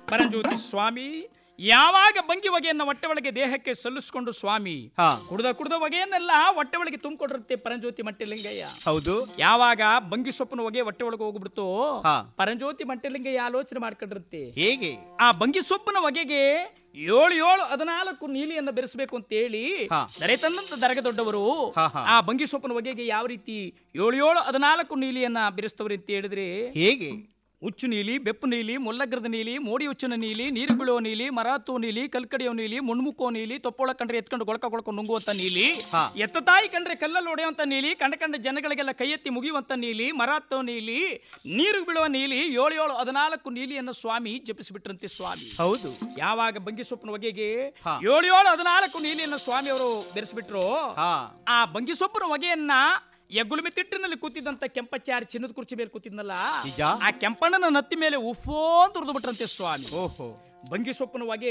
ಪರಂಜ್ಯೋತಿ ಸ್ವಾಮಿ ಯಾವಾಗ ಬಂಗಿ ಹೊಗೆಯನ್ನ ಹೊಟ್ಟೆ ಒಳಗೆ ದೇಹಕ್ಕೆ ಸಲ್ಲಿಸಿಕೊಂಡು ಸ್ವಾಮಿ ಹಾ ಕುಡ್ದ ಕುಡ್ದ ಹೊಗೆಯನ್ನೆಲ್ಲ ಹೊಟ್ಟೆ ಒಳಗೆ ತುಂಬಿಕೊಂಡಿರುತ್ತೆ ಪರಂಜ್ಯೋತಿ ಮಟ್ಟಲಿಂಗಯ್ಯ ಹೌದು ಯಾವಾಗ ಬಂಗಿ ಸೊಪ್ಪಿನ ಹೊಗೆ ಹೊಟ್ಟೆ ಒಳಗೆ ಹೋಗ್ಬಿಡ್ತು ಹಾ ಪರಂಜ್ಯೋತಿ ಮಟ್ಟಲಿಂಗಯ್ಯ ಆಲೋಚನೆ ಮಾಡ್ಕೊಂಡಿರುತ್ತೆ ಹೇಗೆ ಆ ಬಂಗಿ ಸೊಪ್ಪಿನ ಹೊಗೆಗೆ ಏಳು ಏಳು ಹದಿನಾಲ್ಕು ನೀಲಿಯನ್ನು ಬೆರೆಸಬೇಕು ಅಂತ ಹೇಳಿ ಹಾ. ದರೆ ತಂದಂತ ದರಗ ದೊಡ್ಡವರು ಹಾ, ಹಾ. ಆ ಬಂಗಿ ಸೊಪ್ಪಿನ ಹೊಗೆಗೆ ಯಾವ ರೀತಿ ಏಳು ಏಳು ಹದಿನಾಲ್ಕು ನೀಲಿಯನ್ನ ಬೆರೆಸ್ತವ್ರಿ ಅಂತ ಹೇಳಿದ್ರೆ ಹೇಗೆ ಹುಚ್ಚು ನೀಲಿ ಬೆಪ್ಪು ನೀಲಿ ಮೊಲ್ಲಗ್ರದ ನೀಲಿ ಮೋಡಿ ಹುಚ್ಚಿನ ನೀಲಿ ನೀರು ಬೀಳೋ ನೀಲಿ ಮರಾತು ನೀಲಿ ಕಲ್ಕಡಿಯೋ ನೀಲಿ ಮುಣ್ಮುಕ್ಕೋ ನೀಲಿ ತೊಪ್ಪೊಳ ಕಂಡ್ರೆ ಎತ್ಕೊಂಡು ಗೊಳಕ ಗೊಳಕ ನುಂಗುವಂತ ನೀಲಿ ಹಾ. ಎತ್ತ ತಾಯಿ ಕಂಡ್ರೆ ಕಲ್ಲಲ್ಲಿ ಹೊಡೆಯುವಂತ ನೀಲಿ ಕಂಡ ಕಂಡ ಜನಗಳಿಗೆಲ್ಲ ಕೈ ಎತ್ತಿ ಮುಗಿಯುವಂತ ನೀಲಿ ಮರಾತೋ ನೀಲಿ ನೀರು ಬೀಳುವ ನೀಲಿ ಏಳು ಏಳು ಹದಿನಾಲ್ಕು ನೀಲಿಯನ್ನು ಸ್ವಾಮಿ ಜಪಿಸಿಬಿಟ್ರಂತೆ ಸ್ವಾಮಿ ಹೌದು ಯಾವಾಗ ಬಂಗಿ ಸೊಪ್ಪಿನ ಹೊಗೆಗೆ ಹಾ. ಏಳು ಏಳು ಹದಿನಾಲ್ಕು ನೀಲಿಯನ್ನು ಸ್ವಾಮಿ ಅವರು ಬೆರೆಸ್ಬಿಟ್ರು ಹಾ ಆ ಬಂಗಿ ಸೊಪ್ಪಿನ ಹೊಗೆಯನ್ನ ಎಗ್ಗುಲುಮೆ ತಿಟ್ಟಿನಲ್ಲಿ ಕೂತಿದ್ದಂತ ಕೆಂಪಚ್ಚಾರಿ ಚಿನ್ನದ ಕುರ್ಚಿ ಮೇಲೆ ಕೂತಿದ್ನಲ್ಲ ನಿಜ ಆ ಕೆಂಪಣ್ಣನ ನತ್ತಿ ಮೇಲೆ ಉಫೋ ಅಂತ ಉರಿದು ಬಿಟ್ರಂತೆ ಸ್ವಾಮಿ ಓಹೋ ಬಂಗಿ ಸೊಪ್ಪಿನ ಹೊಗೆ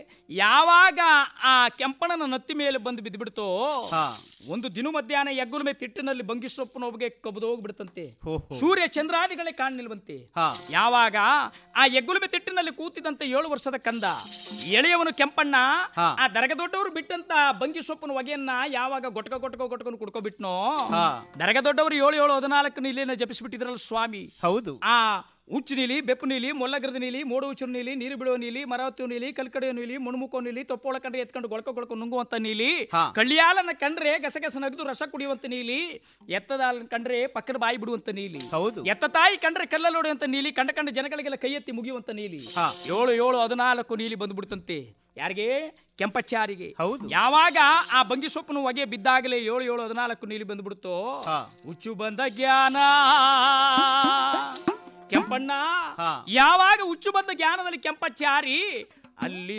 ಯಾವಾಗ ಆ ಕೆಂಪಣ್ಣನ ನತ್ತಿ ಮೇಲೆ ಬಂದು ಬಿದ್ದುಬಿಡ್ತೋ ಹಾ ಒಂದು ದಿನ ಮಧ್ಯಾಹ್ನ ಎಗ್ಗುಲುಮೆ ತಿಟ್ಟಿನಲ್ಲಿ ಬಂಗಿ ಸೊಪ್ಪಿನ ಹೊಗೆ ಕಬ್ಬದು ಹೋಗ್ಬಿಡ್ತಂತೆ ಓಹೋ ಸೂರ್ಯ ಚಂದ್ರಾದಿಗಳೇ ಕಾಣಲಿಲ್ವಂತೆ ಹಾ ಯಾವಾಗ ಆ ಎಗ್ಗುಲುಮೆ ತಿಟ್ಟಿನಲ್ಲಿ ಕೂತಿದಂತ ಏಳು ವರ್ಷದ ಕಂದ ಎಳೆಯವನು ಕೆಂಪಣ್ಣ ಹಾ. ಆ ದರಗ ದೊಡ್ಡವರು ಬಿಟ್ಟಂತ ಬಂಗಿ ಸೊಪ್ಪಿನ ಹೊಗೆಯನ್ನ ಯಾವಾಗ ಗೊಟಕ ಗೊಟಕ ಗೊಟಕೊಂಡು ಕುಡ್ಕೊಬಿಟ್ನೋ ಹಾ ದರಗ ದೊಡ್ಡವರು ಏಳು ಏಳು ಹದಿನಾಲ್ಕು ನೀಲಿಯನ್ನ ಜಪಿಸಿಬಿಟ್ಟಿದ್ರಲ್ಲ ಸ್ವಾಮಿ ಹೌದು ಆ ಹುಚ್ಚು ನೀಲಿ ಬೆಪ್ಪು ನೀಲಿ ಮೊಲ್ಲಗರದ ನೀಲಿ ಮೋಡು ಹುಚ್ಚು ನೀಲಿ ನೀರು ಬೀಳುವ ನೀಲಿ ಮರವತ್ತು ನೀಲಿ ಕಲ್ಕಡೆಯ ನೀಲಿ ಮುಣುಮುಕೋ ನೀಲಿ ತೊಪ್ಪೊಳ ಕಂಡ್ರೆ ಎತ್ಕೊಂಡು ಗೊಳಕ ಗೊಳಕ ನುಂಗುವಂತ ನೀಲಿ ಹಾ. ಕಳ್ಳಿಯಾಲನ್ನ ಕಂಡ್ರೆ ಗಸಗಸ ನಗದು ರಸ ಕುಡಿಯುವಂತ ನೀಲಿ ಎತ್ತದ ಹಾಲನ್ನ ಕಂಡ್ರೆ ಪಕ್ಕದ ಬಾಯಿ ಬಿಡುವಂತ ನೀಲಿ ಹೌದು ಎತ್ತ ತಾಯಿ ಕಂಡ್ರೆ ಕಲ್ಲಲ್ಲಿ ಹೊಡೆಯುವಂತ ನೀಲಿ ಕಂಡ ಕಂಡ ಜನಗಳಿಗೆಲ್ಲ ಕೈ ಎತ್ತಿ ಮುಗಿಯುವಂತ ನೀಲಿ ಹಾ. ಏಳು ಏಳು ಹದಿನಾಲ್ಕು ನೀಲಿ ಬಂದ್ಬಿಡ್ತಂತೆ ಯಾರಿಗೆ ಕೆಂಪಚ್ಚಾರಿಗೆ ಹೌದು ಯಾವಾಗ ಆ ಬಂಗಿ ಸೊಪ್ಪನ್ನು ಹೊಗೆ ಬಿದ್ದಾಗಲೇ ಏಳು ಏಳು ಹದಿನಾಲ್ಕು ನೀಲಿ ಬಂದ್ಬಿಡ್ತು ಹಾ ಹುಚ್ಚು ಬಂದ ಜ್ಞಾನ ಕೆಂಪಣ್ಣ ಹಾ. ಯಾವಾಗ ಹುಚ್ಚು ಬಂದ ಜ್ಞಾನದಲ್ಲಿ ಕೆಂಪಚ್ಚಾರಿ ಅಲ್ಲಿ